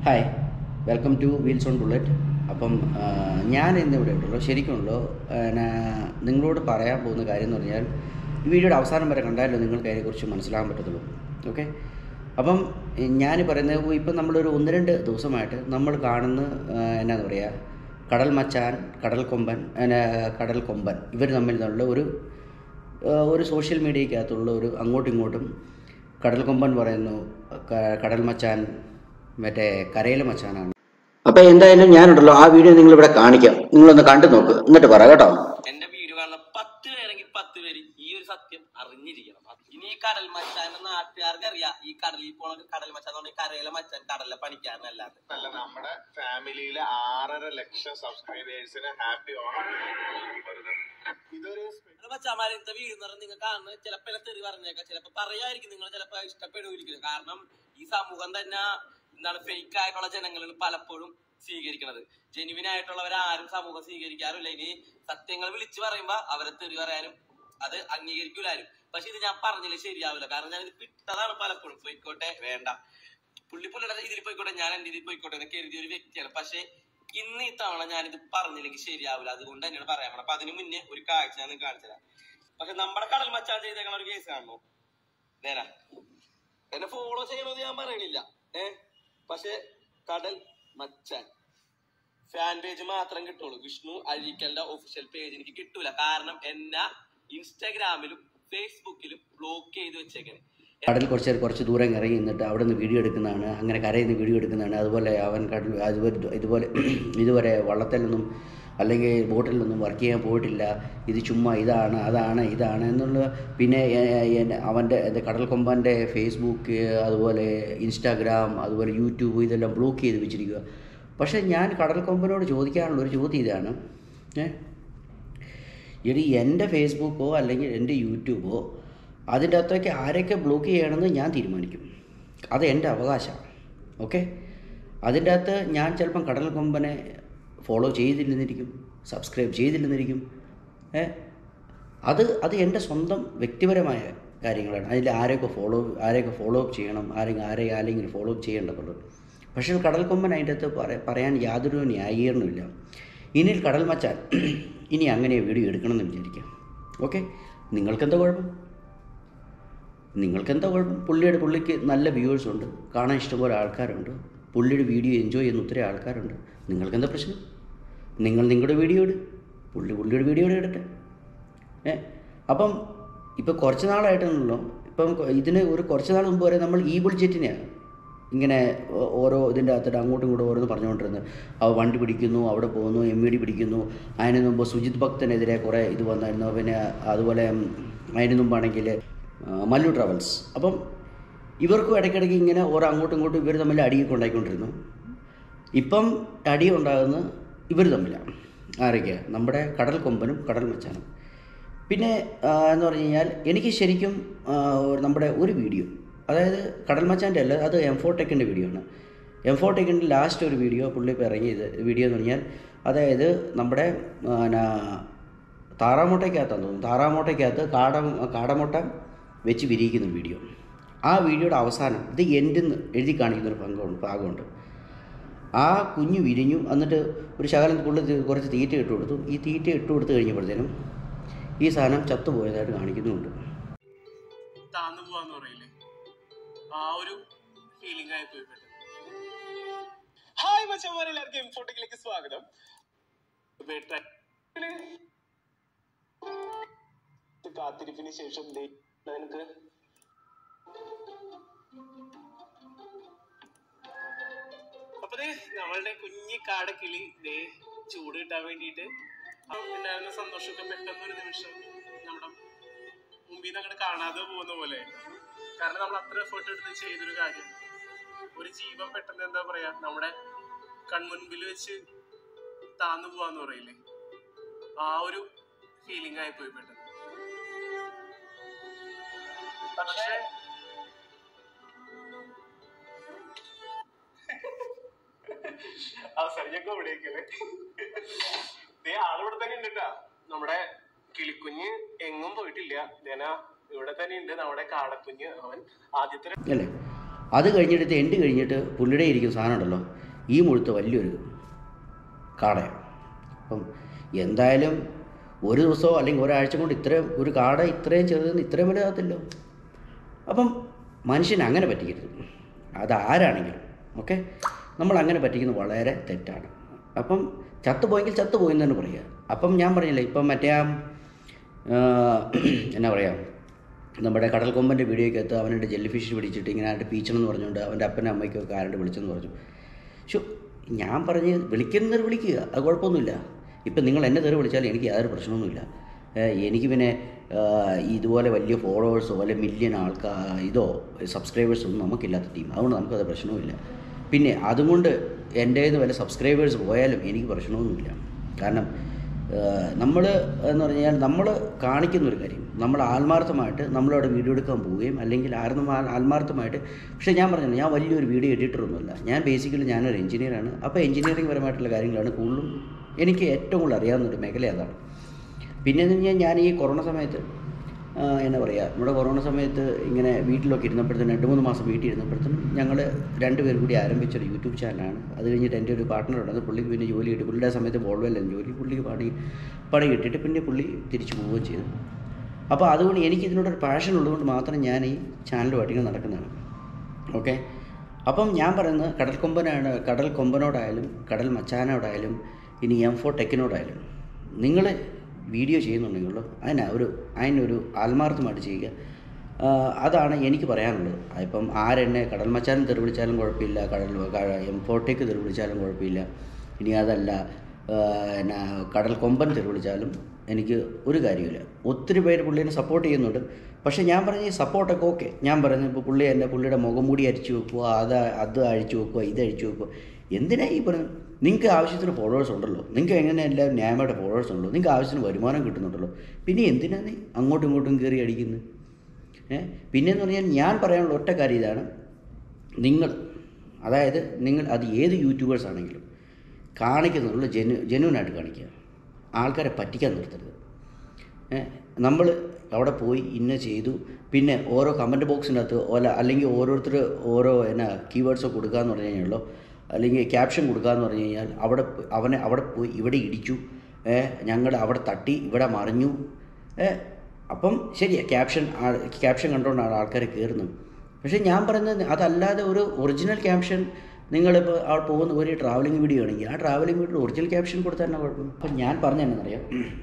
Hi welcome to wheels on bullet അപ്പം ആ, ഞാൻ ഇന്ന് ഇവിടെ ഉണ്ടല്ലോ ശരിക്കുമല്ലോ പിന്നെ നിങ്ങളോട് പറയാൻ പോകുന്ന കാര്യം എന്ന് പറഞ്ഞാൽ ഈ വീഡിയോയുടെ അവസാനം വരെ കണ്ടാലോ നിങ്ങൾക്ക് അതിനെക്കുറിച്ച് മനസ്സിലാകാൻ പറ്റത്തുള്ളൂ ഓക്കെ അപ്പം ഞാൻ പറയുന്നത് ഇപ്പം നമ്മളൊരു ഒന്ന് രണ്ട് ദിവസമായിട്ട് നമ്മൾ കാണുന്ന ആ, എന്നാന്ന് പറയുക കടൽ മച്ചാൻ കടൽ കൊമ്പൻ പിന്നെ കടൽ കൊമ്പൻ ഇവർ തമ്മിൽ നിന്നുള്ള ഒരു ആ, ഒരു സോഷ്യൽ മീഡിയക്കകത്തുള്ള ഒരു അങ്ങോട്ടും ഇങ്ങോട്ടും കടൽ കൊമ്പൻ പറയുന്നു ക- കടൽ മച്ചാൻ മറ്റേ കരയിലെ മച്ചാനാണ് അപ്പൊ എന്തായാലും ഞാനുണ്ടല്ലോ ആ വീഡിയോ നിങ്ങൾ ഇവിടെ കാണിക്കാം നിങ്ങളൊന്ന് കണ്ടു നോക്ക് എന്നിട്ട് പറ കേട്ടോ എന്റെ വീഡിയോ കാണുന്ന പത്ത് പേരെങ്കിൽ പത്ത് പേര് ഈ ഒരു സത്യം അറിഞ്ഞിരിക്കണം ഇനി ഈ കടൽ മച്ചാൻ നാട്ടുകാർക്ക് അറിയാം ഈ കടലിൽ പോണ കടൽ മച്ചാൻ എന്ന് പറഞ്ഞാൽ കരയിലെ മച്ചാൻ കടലിലെ പണിക്കാരനല്ലാതെ അല്ല നമ്മുടെ ഫാമിലിയിലെ ആറര ലക്ഷം സബ്സ്ക്രൈബേഴ്സിന് ഹാപ്പി ഓണം ഇതൊരു കടൽ മച്ചാന്മാരെ ഇന്നത്തെ വീട് എന്ന് പറഞ്ഞാൽ നിങ്ങൾ കാണുന്നത് ചിലപ്പോ എന്നെ തെറി പറഞ്ഞേക്കാം ചിലപ്പോ പറയായിരിക്കും നിങ്ങൾ ചിലപ്പോ ഇഷ്ടപ്പെടുമായിരിക്കും കാരണം ഈ സമൂഹം തന്നെ എന്താണ് ഫേക്ക് ആയിട്ടുള്ള ജനങ്ങളാണ് പലപ്പോഴും സ്വീകരിക്കുന്നത് ജെനുവിൻ ആയിട്ടുള്ളവരെ ആരും സമൂഹം സ്വീകരിക്കാറില്ല ഇനി സത്യങ്ങൾ വിളിച്ചു പറയുമ്പോ അവരെ തെറി പറയാനും അത് അംഗീകരിക്കൂല ആരും പക്ഷെ ഇത് ഞാൻ പറഞ്ഞില്ല ശരിയാവില്ല കാരണം ഞാൻ ഇത് വിട്ടതാണ് പലപ്പോഴും പോയിക്കോട്ടെ വേണ്ട പുള്ളി പുള്ളിയുടെ ഇതിൽ പോയിക്കോട്ടെ ഞാൻ എന്റെ ഇതിൽ പോയിക്കോട്ടെ എന്ന് കരുതിയ ഒരു വ്യക്തിയാണ് പക്ഷെ ഇന്ന് ഈ തവണ ഞാനിത് പറഞ്ഞില്ലെങ്കിൽ ശരിയാവില്ല അതുകൊണ്ട് തന്നെയാണ് പറയാൻ പോണത് അപ്പൊ അതിന് മുന്നേ ഒരു കാഴ്ച ഞാൻ നിങ്ങൾക്ക് കാണിച്ചു തരാം പക്ഷെ നമ്മുടെ കടൽ മച്ചാൻ ചെയ്തേക്കണ ഒരു കേസ് കാണണോ നേരാ എന്നെ ഫോളോ ചെയ്യണമെന്ന് ഞാൻ പറയണില്ല ഏ പക്ഷെ കടൽ മച്ചാൻ ഫാൻ പേജ് മാത്രം കിട്ടുള്ളൂ വിഷ്ണു അഴീക്കലിന്റെ ഒഫീഷ്യൽ പേജ് എനിക്ക് കിട്ടൂല കാരണം എന്നെ ഇൻസ്റ്റാഗ്രാമിലും ഫേസ്ബുക്കിലും ബ്ലോക്ക് ചെയ്ത് വെച്ചേക്കണേ കടൽ കുറച്ച് നേരം കുറച്ച് ദൂരം ഇറങ്ങി നിന്നിട്ട് അവിടെ നിന്ന് വീഡിയോ എടുക്കുന്നതാണ് അങ്ങനെ കരയിൽ നിന്ന് വീഡിയോ എടുക്കുന്നതാണ് അതുപോലെ അവൻ കടൽ അതുപോലെ ഇതുപോലെ ഇതുവരെ വള്ളത്തിലൊന്നും അല്ലെങ്കിൽ ബോട്ടിലൊന്നും വർക്ക് ചെയ്യാൻ പോയിട്ടില്ല ഇത് ചുമ്മാ ഇതാണ് അതാണ് ഇതാണ് എന്നുള്ള പിന്നെ എ- എ- എന്നെ- അവൻ്റെ എൻ്റെ കടൽ കൊമ്പൻ്റെ ഫേസ്ബുക്ക് അതുപോലെ ഇൻസ്റ്റാഗ്രാം അതുപോലെ യൂട്യൂബ് ഇതെല്ലാം ബ്ലോക്ക് ചെയ്ത് വെച്ചിരിക്കുക പക്ഷേ ഞാൻ കടൽ കൊമ്പനോട് ചോദിക്കാനുള്ള ഒരു ചോദ്യം ഇതാണ് ഏ എടി എൻ്റെ ഫേസ്ബുക്കോ അല്ലെങ്കിൽ എൻ്റെ യൂട്യൂബോ അതിൻ്റെ അകത്തേക്ക് ആരൊക്കെ ബ്ലോക്ക് ചെയ്യണമെന്ന് ഞാൻ തീരുമാനിക്കും അത് എൻ്റെ അവകാശമാണ് ഓക്കെ അതിൻ്റെ അകത്ത് ഞാൻ ചിലപ്പം കടൽ കൊമ്പനെ ഫോളോ ചെയ്തില്ലെന്നിരിക്കും സബ്സ്ക്രൈബ് ചെയ്തില്ലെന്നിരിക്കും ഏ അത് അത് എൻ്റെ സ്വന്തം വ്യക്തിപരമായ കാര്യങ്ങളാണ് അതിൽ ആരെയൊക്കെ ഫോളോ ആരെയൊക്കെ ഫോളോ അപ്പ് ചെയ്യണം ആരെങ്കിലും ആരെ ആരെങ്കിലും ഫോളോ അപ്പ് ചെയ്യേണ്ടതുള്ളത് പക്ഷേ കടൽ കൊമ്പൻ അതിൻ്റെ അകത്ത് പറ പറയാൻ യാതൊരു ന്യായീകരണമില്ല ഇനിയിൽ കടൽ മച്ചാൻ ഇനി അങ്ങനെ വീഡിയോ എടുക്കണമെന്ന് വിചാരിക്കാം ഓക്കെ നിങ്ങൾക്കെന്താ കുഴപ്പം നിങ്ങൾക്കെന്താ കുഴപ്പം പുള്ളിയുടെ പുള്ളിക്ക് നല്ല വ്യൂവേഴ്സ് ഉണ്ട് കാണാൻ ഇഷ്ടംപോലെ ആൾക്കാരുണ്ട് പുള്ളിയുടെ വീഡിയോ എൻജോയ് ചെയ്യുന്ന ഒത്തിരി ആൾക്കാരുണ്ട് നിങ്ങൾക്കെന്താ പ്രശ്നം നിങ്ങൾ നിങ്ങളുടെ വീഡിയോ ഇട് പുള്ളി പുള്ളിയുടെ വീഡിയോ ഇടട്ടെ ഏ അപ്പം ഇപ്പോൾ കുറച്ച് നാളായിട്ടാണല്ലോ ഇപ്പം ഇതിന് ഒരു കുറച്ച് നാൾ മുമ്പ് വരെ നമ്മൾ ഈ ബുൾജെറ്റിനെയാണ് ഇങ്ങനെ ഓ- ഓരോ ഇതിൻ്റെ അകത്തിട്ട് അങ്ങോട്ടും ഇങ്ങോട്ടും ഓരോന്ന് പറഞ്ഞുകൊണ്ടിരുന്നത് അവ വണ്ടി പിടിക്കുന്നു അവിടെ പോകുന്നു എം വി ഡി പിടിക്കുന്നു അതിന് മുമ്പ് സുജിത് ഭക്തനെതിരെ കുറേ ഇത് വന്നായിരുന്നു പിന്നെ അതുപോലെ ഉം, അതിന് മുമ്പാണെങ്കിൽ ആ, മല്ലു ട്രാവൽസ് അപ്പം ഇവർക്കും ഇടയ്ക്കിടയ്ക്ക് ഇങ്ങനെ ഓരോ അങ്ങോട്ടും ഇങ്ങോട്ടും ഇവർ തമ്മിൽ അടിയൊക്കെ ഉണ്ടായിക്കൊണ്ടിരുന്നു ഇപ്പം അടി ഉണ്ടാകുന്ന ഇവർ തമ്മിലാണ് ആരൊക്കെയാ നമ്മുടെ കടൽ കൊമ്പനും കടൽ മച്ചാനും പിന്നെ ആ, എന്ന് പറഞ്ഞു കഴിഞ്ഞാൽ എനിക്ക് ശരിക്കും ആ, ഒരു- നമ്മുടെ ഒരു വീഡിയോ അതായത് കടൽ മച്ചാൻ്റെ അല്ല അത് എം ഫോർ ടെക്കിൻ്റെ വീഡിയോ ആണ് എം ഫോർ ടെക്കിൻ്റെ ലാസ്റ്റ് ഒരു വീഡിയോ പുള്ളി ഇപ്പോൾ ഇറങ്ങിയത് വീഡിയോ എന്ന് പറഞ്ഞാൽ അതായത് നമ്മുടെ പിന്നെ താറാമുട്ടയ്ക്കകത്താന്ന് തോന്നുന്നു താറാമുട്ടയ്ക്കകത്ത് കാട കാടമുട്ട വെച്ച് വിരിയിക്കുന്ന ഒരു വീഡിയോ ആ വീഡിയോയുടെ അവസാനം ഇത് എൻഡെന്ന് എഴുതി കാണിക്കുന്ന ഒരു ഭാഗമുണ്ട് ഭാഗമുണ്ട് ആ കുഞ്ഞ് വിരിഞ്ഞു എന്നിട്ട് ഒരു ശകലം പുള്ളി തി- കുറച്ച് തീറ്റ ഇട്ട് കൊടുത്തു ഈ തീറ്റ ഇട്ട് കൊടുത്തു കഴിഞ്ഞപ്പോഴത്തേനും ഈ സാധനം ചത്തുപോയതായിട്ട് കാണിക്കുന്നുമുണ്ട് താന്നു പോവാന്ന് പറയില്ലേ ആ ഒരു ഫീലിംഗ് ആയി പോയി പെട്ടെന്ന് ഹായ് മച്ചന്മാരെ എല്ലാവർക്കും ഇൻഫോട്ടിക്കിലേക്ക് സ്വാഗതം ബെറ്റർ കാത്തിരിപ്പിന് ശേഷം ദേ നിനക്ക് അപ്പൊ ദേ നമ്മളുടെ കുഞ്ഞി കാടക്കിളി ദേ ചൂട് കിട്ടാൻ വേണ്ടിയിട്ട് ഉണ്ടായിരുന്ന സന്തോഷമൊക്കെ പെട്ടെന്ന് ഒരു നിമിഷം നമ്മുടെ മുമ്പിൽ നിന്ന് അങ്ങോട്ട് കാണാതെ പോകുന്ന പോലെ കാരണം നമ്മൾ അത്ര എഫേർട്ട് എടുത്ത് ചെയ്തൊരു കാര്യം ഒരു ജീവൻ പെട്ടെന്ന് എന്താ പറയാ നമ്മുടെ കൺമുൻപിൽ വെച്ച് താന്നു പോവാന്ന് പറയില്ലേ ആ ഒരു ഫീലിംഗ് ആയി പോയി പെട്ടെന്ന് പക്ഷേ അവസാനം ഞാൻ കോമഡിയാക്കിയല്ലേ ദേ ആളിവിടെ തന്നെ ഉണ്ട് ട്ടാ. നമ്മുടെ കിളിക്കുഞ്ഞ് എങ്ങും പോയിട്ടില്ല ഞാൻ ഇവിടെ തന്നെ ഉണ്ട് നമ്മുടെ കാടക്കുഞ്ഞ് അവൻ ആദ്യത്തെ അല്ലേ അത് കഴിഞ്ഞിട്ട് എൻഡ് കഴിഞ്ഞിട്ട് പുള്ളിയുടെ ഇരിക്കുന്ന സാധനം ഉണ്ടല്ലോ ഈ മുഴുത്ത വലിയൊരു കാടയാണ് അപ്പം എന്തായാലും ഒരു ദിവസമോ അല്ലെങ്കിൽ ഒരാഴ്ച കൊണ്ട് ഇത്രയും ഒരു കാട ഇത്രയും ചെറുതെന്ന് ഇത്രയും വലുതാകത്തില്ലോ അപ്പം മനുഷ്യൻ അങ്ങനെ പറ്റിക്കരുത് അത് ആരാണെങ്കിലും ഓക്കെ നമ്മൾ അങ്ങനെ പറ്റിക്കുന്നത് വളരെ തെറ്റാണ് അപ്പം ചത്തുപോയെങ്കിൽ ചത്തുപോയി എന്ന് തന്നെ പറയുക അപ്പം ഞാൻ പറഞ്ഞില്ലേ ഇപ്പം മറ്റേ ആ ആ, എന്നാ പറയുക നമ്മുടെ കടൽ കൊമ്പൻ്റെ വീഡിയോയ്ക്കകത്ത് അവനുടെ ജെല്ലി ഫിഷ് പിടിച്ചിട്ട് ഇങ്ങനെ ആയിട്ട് പീച്ചണമെന്ന് പറഞ്ഞുകൊണ്ട് അവൻ്റെ അപ്പനും അമ്മയ്ക്കും ഒക്കെ ആരുടെ വിളിച്ചെന്ന് പറഞ്ഞു ശോ ഞാൻ പറഞ്ഞ് വിളിക്കുന്നത് വിളിക്കുക അത് കുഴപ്പമൊന്നുമില്ല ഇപ്പം നിങ്ങൾ എന്നെ തെറി വിളിച്ചാൽ എനിക്ക് യാതൊരു പ്രശ്നമൊന്നുമില്ല ഏഹ് എനിക്ക് പിന്നെ ആഹ് ഇതുപോലെ വലിയ ഫോളോവേഴ്സോ അല്ലെ മില്യൺ ആൾക്കാർ ഇതോ സബ്സ്ക്രൈബേഴ്സോ ഒന്നും നമുക്കില്ലാത്ത ടീം അതുകൊണ്ട് നമുക്കത് പ്രശ്നവുമില്ല പിന്നെ അതുകൊണ്ട് എൻ്റെ കയ്യിൽ നിന്ന് വല്ല സബ്സ്ക്രൈബേഴ്സ് പോയാലും എനിക്ക് പ്രശ്നമൊന്നുമില്ല കാരണം നമ്മൾ എന്ന് പറഞ്ഞാൽ നമ്മൾ കാണിക്കുന്ന ഒരു കാര്യം നമ്മൾ ആത്മാർത്ഥമായിട്ട് നമ്മളവിടെ വീഡിയോ എടുക്കാൻ പോവുകയും അല്ലെങ്കിൽ ആരും ആത്മാർത്ഥമായിട്ട് പക്ഷേ ഞാൻ പറഞ്ഞല്ലോ ഞാൻ വലിയൊരു വീഡിയോ എഡിറ്ററൊന്നുമല്ല ഞാൻ ബേസിക്കലി ഞാനൊരു എഞ്ചിനീയറാണ് അപ്പോൾ എഞ്ചിനീയറിംഗ് പരമായിട്ടുള്ള കാര്യങ്ങളാണ് കൂടുതലും എനിക്ക് ഏറ്റവും കൂടുതൽ അറിയാവുന്ന ഒരു മേഖല അതാണ് പിന്നെ എന്ന് പറഞ്ഞാൽ ഞാൻ ഈ കൊറോണ സമയത്ത് ആ, എന്നാ പറയുക നമ്മുടെ കൊറോണ സമയത്ത് ഇങ്ങനെ വീട്ടിലൊക്കെ ഇരുന്നപ്പോഴത്തേനും രണ്ട് മൂന്ന് മാസം വീട്ടിൽ ഇരുന്നപ്പോഴത്തേനും ഞങ്ങൾ രണ്ടുപേരും കൂടി ആരംഭിച്ചൊരു യൂട്യൂബ് ചാനലാണ് അത് കഴിഞ്ഞിട്ട് എൻ്റെ ഒരു പാർട്ട്ണർ ഉണ്ട് പുള്ളിക്ക് പിന്നെ ജോലി കിട്ടി പുള്ളിയുടെ ആ സമയത്ത് ബോൾവെല്ലാം ജോലി പുള്ളിക്ക് പണി പണി കിട്ടിയിട്ട് പിന്നെ പുള്ളി തിരിച്ചു പോവുകയും ചെയ്തു അപ്പോൾ അതുകൊണ്ട് എനിക്ക് ഇതിനോടൊരു പാഷൻ ഉള്ളതുകൊണ്ട് മാത്രം ഞാൻ ഈ ചാനലുമായിട്ട് ഇങ്ങനെ നടക്കുന്നതാണ് ഓക്കെ അപ്പം ഞാൻ പറയുന്നത് കടൽ കൊമ്പനാണ് കടൽ കൊമ്പനോടായാലും കടൽ മച്ചാനോടായാലും ഇനി എം ഫോർ ടെക്കിനോടായാലും നിങ്ങൾ വീഡിയോ ചെയ്യുന്നുണ്ടെങ്കിലോ അതിനാ ഒരു അതിനൊരു ആത്മാർത്ഥമായിട്ട് ചെയ്യുക ആ, അതാണ് എനിക്ക് പറയാനുള്ളത് ഇപ്പം ആരെന്നെ കടൽ മച്ചാനും തെറി വിളിച്ചാലും കുഴപ്പമില്ല കടൽ എം ഫോർട്ടേക്ക് തെറി വിളിച്ചാലും കുഴപ്പമില്ല ഇനി അതല്ല ആ, എന്നാ കടൽ കൊമ്പൻ തെറി വിളിച്ചാലും എനിക്ക് ഒരു കാര്യമില്ല ഒത്തിരി പേര് പുള്ളീനെ സപ്പോർട്ട് ചെയ്യുന്നുണ്ട് പക്ഷേ ഞാൻ പറഞ്ഞ ഈ സപ്പോർട്ടൊക്കെ ഓക്കെ ഞാൻ പറയുന്നത് ഇപ്പോൾ പുള്ളി എൻ്റെ പുള്ളിയുടെ മുഖം മൂടി അരിച്ചു വെക്കുക അത് അത് അഴിച്ചു വെക്കുക ഇത് അഴിച്ചു വെക്കുക എന്തിനാ ഈ പറയുന്നത് നിങ്ങൾക്ക് ആവശ്യത്തിന് ഫോളോവേഴ്സ് ഉണ്ടല്ലോ നിങ്ങൾക്ക് എങ്ങനെ എല്ലാവരും ന്യായമായിട്ട് ഫോളോവേഴ്സ് ഉണ്ടല്ലോ നിങ്ങൾക്ക് ആവശ്യത്തിന് വരുമാനം കിട്ടുന്നുണ്ടല്ലോ പിന്നെ എന്തിനാ നീ അങ്ങോട്ടും ഇങ്ങോട്ടും കയറി അടിക്കുന്നത് ഏഹ് പിന്നെന്ന് പറഞ്ഞാൽ ഞാൻ പറയാനുള്ള ഒറ്റ കാര്യം ഇതാണ് നിങ്ങൾ അതായത് നിങ്ങൾ അത് ഏത് യൂട്യൂബേഴ്സ് ആണെങ്കിലും കാണിക്കുന്നുള്ള ജെനു ജെനുവിനായിട്ട് കാണിക്കുക ആൾക്കാരെ പറ്റിക്കാൻ നിർത്തരുത് നമ്മൾ അവിടെ പോയി ഇന്ന ചെയ്തു പിന്നെ ഓരോ കമൻറ്റ് ബോക്സിനകത്ത് ഓല അല്ലെങ്കിൽ ഓരോരുത്തർ ഓരോ എന്നാ കീവേഡ്സോ കൊടുക്കാന്ന് പറഞ്ഞു കഴിഞ്ഞാലോ അല്ലെങ്കിൽ ക്യാപ്ഷൻ കൊടുക്കാന്ന് പറഞ്ഞു കഴിഞ്ഞാൽ അവിടെ പോ- അവനെ അവിടെ പോയി ഇവിടെ ഇടിച്ചു ഞങ്ങൾ അവിടെ തട്ടി ഇവിടെ മറിഞ്ഞു ഏ, അപ്പം ശരിയാ ക്യാപ്ഷൻ ക്യാപ്ഷൻ കണ്ടുകൊണ്ടാണ് ആൾക്കാർ കയറുന്നത് പക്ഷേ ഞാൻ പറയുന്നത് അതല്ലാതെ ഒരു ഒറിജിനൽ ക്യാപ്ഷൻ നിങ്ങളിപ്പോൾ അവിടെ പോകുന്ന ഒരു ട്രാവലിംഗ് വീഡിയോ ആണെങ്കിൽ ആ ട്രാവലിംഗ് വീഡിയോ ഒറിജിനൽ ക്യാപ്ഷൻ കൊടുത്താൽ തന്നെ കുഴപ്പം അപ്പം ഞാൻ പറഞ്ഞതെന്നറിയാം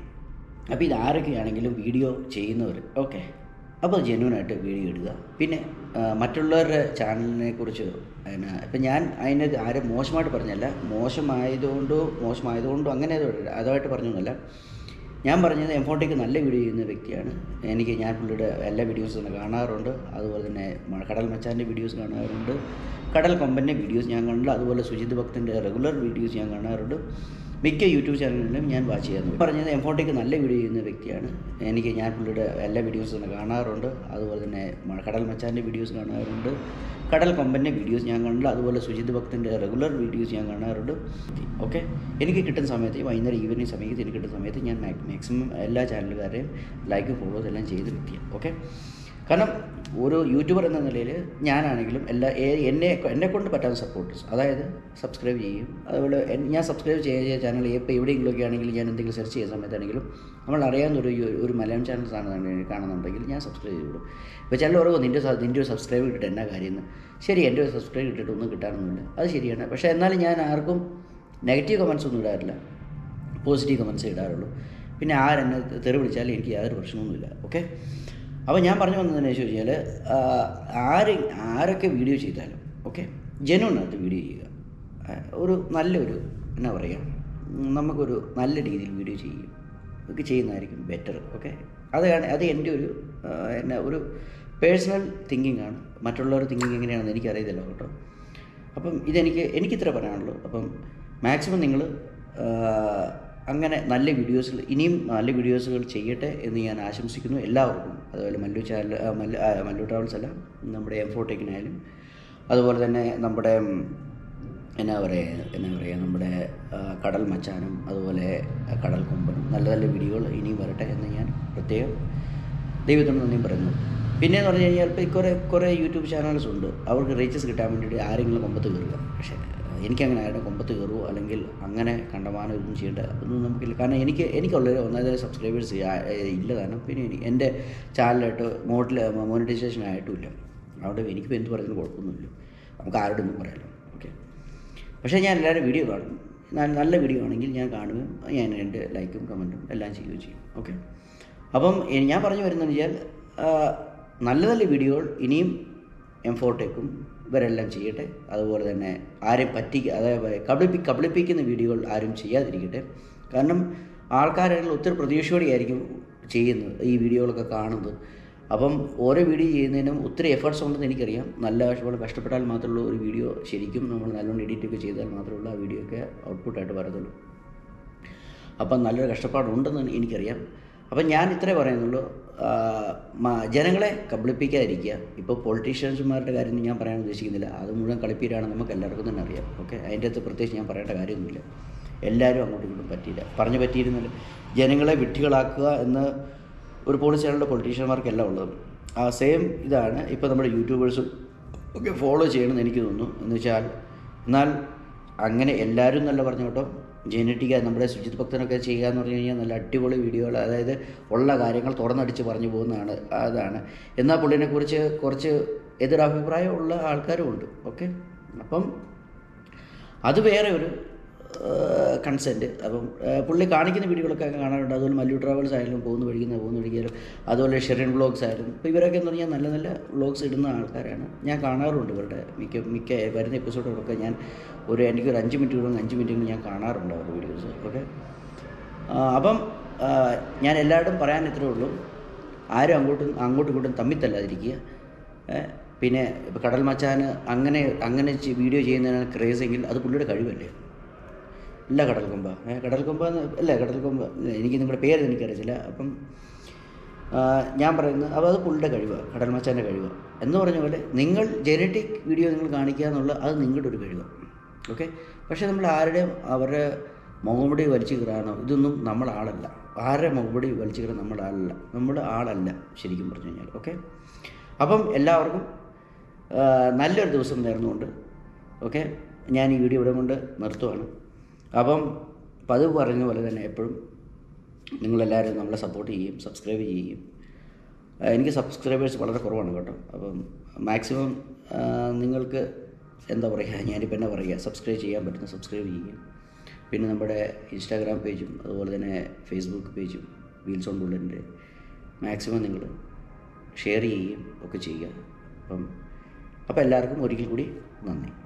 അപ്പോൾ ഇത് ആരൊക്കെയാണെങ്കിലും വീഡിയോ ചെയ്യുന്നവർ ഓക്കെ അപ്പോൾ ജെന്യൂനായിട്ട് വീഡിയോ ഇടുക പിന്നെ ആ, മറ്റുള്ളവരുടെ ചാനലിനെ കുറിച്ച് പിന്നെ ഇപ്പം ഞാൻ അതിനെ ആരും മോശമായിട്ട് പറഞ്ഞല്ല മോശമായതുകൊണ്ടോ മോശമായതുകൊണ്ടോ അങ്ങനെ അതുമായിട്ട് പറഞ്ഞൊന്നുമല്ല ഞാൻ പറഞ്ഞത് എംഫോട്ടേക്ക് നല്ല വീഡിയോ ചെയ്യുന്ന വ്യക്തിയാണ് എനിക്ക് ഞാൻ പുള്ളിയുടെ എല്ലാ വീഡിയോസും തന്നെ കാണാറുണ്ട് അതുപോലെ തന്നെ മ- കടൽ മച്ചാൻ്റെ വീഡിയോസ് കാണാറുണ്ട് കടൽ കൊമ്പൻ്റെ വീഡിയോസ് ഞാൻ കണ്ടിട്ടുണ്ട് അതുപോലെ സുജിത് ഭക്തൻ്റെ റെഗുലർ വീഡിയോസ് ഞാൻ കാണാറുണ്ട് മിക്ക യൂട്യൂബ് ചാനലിലും ഞാൻ വാച്ച് ചെയ്യാറുണ്ട് പറഞ്ഞത് എംഫോട്ടേക്ക് നല്ല വീഡിയോ ചെയ്യുന്ന വ്യക്തിയാണ് എനിക്ക് ഞാൻ പുള്ളിയുടെ എല്ലാ വീഡിയോസും തന്നെ കാണാറുണ്ട് അതുപോലെ തന്നെ മ- കടൽ മച്ചാൻ്റെ വീഡിയോസ് കാണാറുണ്ട് കടൽ കൊമ്പൻ്റെ വീഡിയോസ് ഞാൻ കണ്ടിട്ടുണ്ട് അതുപോലെ സുജിത് ഭക്തൻ്റെ റെഗുലർ വീഡിയോസ് ഞാൻ കാണാറുണ്ട് ഓക്കെ എനിക്ക് കിട്ടുന്ന സമയത്ത് ഈ വൈകുന്നേരം ഈവനിങ് സമയത്ത് എനിക്ക് കിട്ടുന്ന സമയത്ത് ഞാൻ മാക്സിമം എല്ലാ ചാനലുകാരെയും ലൈക്കും ഫോളോസ് എല്ലാം ചെയ്ത് വ്യക്തിയാണ് ഓക്കെ കാരണം ഒരു യൂട്യൂബർ എന്ന നിലയിൽ ഞാനാണെങ്കിലും എല്ലാ ഏ- എന്നെ എന്നെ കൊണ്ട് പറ്റാവുന്ന സപ്പോർട്ടേഴ്സ് അതായത് സബ്സ്ക്രൈബ് ചെയ്യും അതുപോലെ എൻ- ഞാൻ സബ്സ്ക്രൈബ് ചെയ്യുന്ന ചാനൽ ഇപ്പോൾ എവിടെയെങ്കിലുമൊക്കെ ആണെങ്കിലും ഞാൻ എന്തെങ്കിലും സെർച്ച് ചെയ്യുന്ന സമയത്താണെങ്കിലും നമ്മൾ അറിയാവുന്ന ഒരു യു- ഒരു മലയാളം ചാനൽസ് ആണ് കാണുന്നുണ്ടെങ്കിൽ ഞാൻ സബ്സ്ക്രൈബ് ചെയ്തു ഇപ്പോൾ ചില ഓരോ നിൻ്റെ സ- നിൻ്റെ ഒരു സബ്സ്ക്രൈബ് കിട്ടിട്ട് എന്നാ കാര്യം എന്ന് ശരി എൻ്റെ ഒരു സബ്സ്ക്രൈബ് കിട്ടിയിട്ട് ഒന്നും കിട്ടാനൊന്നുമില്ല അത് ശരിയാണ് പക്ഷേ എന്നാലും ഞാൻ ആർക്കും നെഗറ്റീവ് കമൻസ് ഒന്നും ഇടാറില്ല പോസിറ്റീവ് കമൻസ് ഇടാറുള്ളൂ പിന്നെ ആരെന്നെ തെറി വിളിച്ചാലും എനിക്ക് യാതൊരു പ്രശ്നമൊന്നുമില്ല ഓക്കെ അപ്പോൾ ഞാൻ പറഞ്ഞു വന്നതെന്ന് വെച്ച് കഴിഞ്ഞാൽ ആ, ആര് ആരൊക്കെ വീഡിയോ ചെയ്താലും ഓക്കെ ജനുവിനകത്ത് വീഡിയോ ചെയ്യുക ആ, ഒരു നല്ലൊരു എന്നാ പറയുക ഉം, നമുക്കൊരു നല്ല രീതിയിൽ വീഡിയോ ചെയ്യും ഒക്കെ ചെയ്യുന്നതായിരിക്കും ബെറ്റർ ഓക്കെ അതാണ് അത് എൻ്റെ ഒരു ആ, എന്നാ ഒരു പേഴ്സണൽ തിങ്കിങ് ആണ് മറ്റുള്ളവരുടെ തിങ്കിങ് എങ്ങനെയാണെന്ന് എനിക്കറിയത്തില്ല കേട്ടോ അപ്പം ഇതെനിക്ക് എനിക്കിത്ര പറയാനുള്ളൂ അപ്പം മാക്സിമം നിങ്ങൾ അങ്ങനെ നല്ല വീഡിയോസിൽ ഇനിയും നല്ല വീഡിയോസുകൾ ചെയ്യട്ടെ എന്ന് ഞാൻ ആശംസിക്കുന്നു എല്ലാവർക്കും അതുപോലെ മല്ലു ചാനൽ ആ, മല്ലു ആ, മല്ലു ട്രാവൽസ് അല്ല നമ്മുടെ എം ഫോർട്ടേക്കിനായാലും അതുപോലെ തന്നെ നമ്മുടെ ഉം, എന്നാ പറയുക എന്നാ പറയുക നമ്മുടെ ആ, കടൽ മച്ചാനും അതുപോലെ ആ, കടൽ കൊമ്പനും നല്ല നല്ല വീഡിയോകൾ ഇനിയും വരട്ടെ എന്ന് ഞാൻ പ്രത്യേകം ദൈവത്തിന് നന്ദിയും പറയുന്നു പിന്നെ എന്ന് പറഞ്ഞു കഴിഞ്ഞാൽ ഇപ്പോൾ കുറേ കുറേ യൂട്യൂബ് ചാനൽസ് ഉണ്ട് അവർക്ക് റീച്ചസ് കിട്ടാൻ വേണ്ടിയിട്ട് ആരെങ്കിലും കൊമ്പത്ത് കയറുക പക്ഷേ എനിക്കങ്ങനെ ആരുടെ കൊമ്പത്ത് കയറുമോ അല്ലെങ്കിൽ അങ്ങനെ കണ്ടമാനം ഇതൊന്നും ചെയ്യേണ്ട ഒന്നും നമുക്കില്ല കാരണം എനിക്ക് എനിക്കുള്ളത് ഒന്നാമത് സബ്സ്ക്രൈബേഴ്സ് ഇല്ല കാരണം പിന്നെ എനിക്ക് എൻ്റെ ചാനലായിട്ട് മോട്ടിൽ മോണിറ്റൈസേഷൻ ആയിട്ടും ഇല്ല അതുകൊണ്ട് എനിക്കിപ്പോൾ എന്ത് പറയുന്നതിന് കുഴപ്പമൊന്നുമില്ല നമുക്ക് ആരോടും ഒന്നും പറയാമല്ലോ ഓക്കെ പക്ഷേ ഞാൻ എല്ലാവരും വീഡിയോ കാണും നല്ല നല്ല വീഡിയോ ആണെങ്കിൽ ഞാൻ കാണുകയും ഞാൻ എൻ്റെ ലൈക്കും കമൻറ്റും എല്ലാം ചെയ്യുകയും ചെയ്യും ഓക്കെ അപ്പം എ- ഞാൻ പറഞ്ഞു വരുന്നതെന്ന് വെച്ചാൽ ആ, നല്ല നല്ല വീഡിയോകൾ ഇനിയും എം ഫോർട്ടേക്കും ഇവരെല്ലാം ചെയ്യട്ടെ അതുപോലെ തന്നെ ആരെയും പറ്റിക്ക അതായത് കബളിപ്പി കബളിപ്പിക്കുന്ന വീഡിയോകൾ ആരും ചെയ്യാതിരിക്കട്ടെ കാരണം ആൾക്കാരെല്ലാം ഒത്തിരി പ്രതീക്ഷയോടെയായിരിക്കും ചെയ്യുന്നത് ഈ വീഡിയോകളൊക്കെ കാണുന്നത് അപ്പം ഓരോ വീഡിയോ ചെയ്യുന്നതിനും ഒത്തിരി എഫേർട്സ് ഉണ്ടെന്ന് എനിക്കറിയാം നല്ല പോലെ കഷ്ടപ്പെട്ടാൽ മാത്രമുള്ള ഒരു വീഡിയോ ശരിക്കും നമ്മൾ നല്ലോണം എഡിറ്റ് ഒക്കെ ചെയ്താൽ മാത്രമുള്ള ആ വീഡിയോ ഒക്കെ ഔട്ട്പുട്ടായിട്ട് വരത്തുള്ളൂ അപ്പം നല്ലൊരു കഷ്ടപ്പാടുണ്ടെന്ന് എനിക്കറിയാം അപ്പം ഞാൻ ഇത്രേ പറയുന്നുള്ളൂ ആ, മ- ജനങ്ങളെ കബളിപ്പിക്കാതിരിക്കുക ഇപ്പോൾ പൊളിറ്റീഷ്യൻസുമാരുടെ കാര്യം ഞാൻ പറയാൻ ഉദ്ദേശിക്കുന്നില്ല അത് മുഴുവൻ കളിപ്പീരാണ് നമുക്ക് എല്ലാവർക്കും തന്നെ അറിയാം ഓക്കെ അതിൻ്റെ അകത്ത് പ്രത്യേകിച്ച് ഞാൻ പറയേണ്ട കാര്യമൊന്നുമില്ല എല്ലാവരും അങ്ങോട്ടും ഇങ്ങോട്ടും പറ്റിയില്ല പറഞ്ഞു പറ്റിയിരുന്നില്ല ജനങ്ങളെ വിഡ്ഢികളാക്കുക എന്ന് ഒരു പോളിസി ചാനലിലെ പൊളിറ്റീഷ്യന്മാർക്കെല്ലാം ഉള്ളത് ആ സെയിം ഇതാണ് ഇപ്പോൾ നമ്മുടെ യൂട്യൂബേഴ്സും ഒക്കെ ഫോളോ ചെയ്യണമെന്ന് എനിക്ക് തോന്നുന്നു എന്ന് വെച്ചാൽ എന്നാൽ അങ്ങനെ എല്ലാവരും നല്ല പറഞ്ഞു കേട്ടോ ജനറ്റിക്ക നമ്മുടെ സുജിത് ഭക്തനൊക്കെ ചെയ്യുക എന്ന് പറഞ്ഞു കഴിഞ്ഞാൽ നല്ല അടിപൊളി വീഡിയോകൾ അതായത് ഉള്ള കാര്യങ്ങൾ തുറന്നടിച്ച് പറഞ്ഞു പോകുന്നതാണ് അതാണ് എന്നാൽ പുള്ളിനെക്കുറിച്ച് കുറച്ച് എതിരഭിപ്രായമുള്ള ആൾക്കാരും ഉണ്ട് ഓക്കെ അപ്പം അത് വേറെ ഒരു കൺസെൻറ്റ് അപ്പം ആ, പുള്ളി കാണിക്കുന്ന വീഡിയോകളൊക്കെ കാണാറുണ്ട് അതുപോലെ മല്ലു ട്രാവൽസ് ആയാലും പോകുന്ന വഴിക്കുന്ന പോകുന്ന വഴിക്കാലും അതുപോലെ ഷെറിൻ വ്ളോഗ്സ് ആയാലും ഇപ്പോൾ ഇവരൊക്കെ എന്ന് പറഞ്ഞാൽ നല്ല നല്ല വ്ളോഗ്സ് ഇടുന്ന ആൾക്കാരാണ് ഞാൻ കാണാറുണ്ട് ഇവരുടെ മിക്ക മിക്ക വരുന്ന എപ്പിസോഡുകളൊക്കെ ഞാൻ ഒരു എനിക്കൊരു അഞ്ച് മിനിറ്റ് കൂടും അഞ്ച് മിനിറ്റ് ഞാൻ കാണാറുണ്ട് അവരുടെ വീഡിയോസ് ഓക്കെ അപ്പം ആ, ഞാൻ എല്ലാവരോടും പറയാൻ ഇത്രേ ഉള്ളൂ ആരും അങ്ങോട്ടും അങ്ങോട്ടും ഇങ്ങോട്ടും തമ്മിൽ തല്ലാതിരിക്കുക ഏ, പിന്നെ ഇപ്പോൾ കടൽ മച്ചാന് അങ്ങനെ അങ്ങനെ ചെ- വീഡിയോ ചെയ്യുന്നതിനാണ് ക്രേസ് എങ്കിൽ അത് പുള്ളിയുടെ കഴിവല്ലേ ഇല്ല കടൽ കൊമ്പ ഏ കടൽ കൊമ്പ എന്ന് അല്ല കടൽ കൊമ്പ ഇല്ല, എനിക്ക് നിങ്ങളുടെ പേര് എനിക്കറിയത്തില്ല അപ്പം ആ, ഞാൻ പറയുന്നത് അപ്പോൾ അത് പുള്ളിയുടെ കഴിവാണ് കടൽ മച്ചാൻ്റെ കഴിവാണ് എന്ന് പറഞ്ഞ പോലെ നിങ്ങൾ ജനറ്റിക് വീഡിയോ നിങ്ങൾ കാണിക്കുക എന്നുള്ള അത് നിങ്ങളുടെ ഒരു കഴിവാണ് ഓക്കെ പക്ഷേ നമ്മൾ ആരുടെയും അവരുടെ മുഖമുടി വലിച്ചു കീറാനോ ഇതൊന്നും നമ്മൾ ആളല്ല ആരുടെ മുഖമുടി വലിച്ചു കീറാൻ നമ്മൾ ആളല്ല നമ്മൾ ആളല്ല ശരിക്കും പറഞ്ഞു കഴിഞ്ഞാൽ ഓക്കെ അപ്പം എല്ലാവർക്കും ആ, നല്ലൊരു ദിവസം നേർന്നുകൊണ്ട് ഓക്കെ ഞാൻ ഈ വീഡിയോ ഇവിടെ കൊണ്ട് നിർത്തുവാണ് അപ്പം പതിവ് പറഞ്ഞ പോലെ തന്നെ എപ്പോഴും നിങ്ങളെല്ലാവരും നമ്മളെ സപ്പോർട്ട് ചെയ്യുകയും സബ്സ്ക്രൈബ് ചെയ്യുകയും ആ, എനിക്ക് സബ്സ്ക്രൈബേഴ്സ് വളരെ കുറവാണ് കേട്ടോ അപ്പം മാക്സിമം നിങ്ങൾക്ക് എന്താ പറയുക ഞാനിപ്പോൾ എന്നാ പറയുക സബ്സ്ക്രൈബ് ചെയ്യാൻ പറ്റുന്ന സബ്സ്ക്രൈബ് ചെയ്യുകയും പിന്നെ നമ്മുടെ ഇൻസ്റ്റാഗ്രാം പേജും അതുപോലെ തന്നെ ഫേസ്ബുക്ക് പേജും വീൽസ് ഓൺ ബുള്ളറ്റിൻ്റെ മാക്സിമം നിങ്ങൾ ഷെയർ ചെയ്യുകയും ഒക്കെ ചെയ്യുക അപ്പം അപ്പോൾ എല്ലാവർക്കും ഒരിക്കൽ കൂടി നന്ദി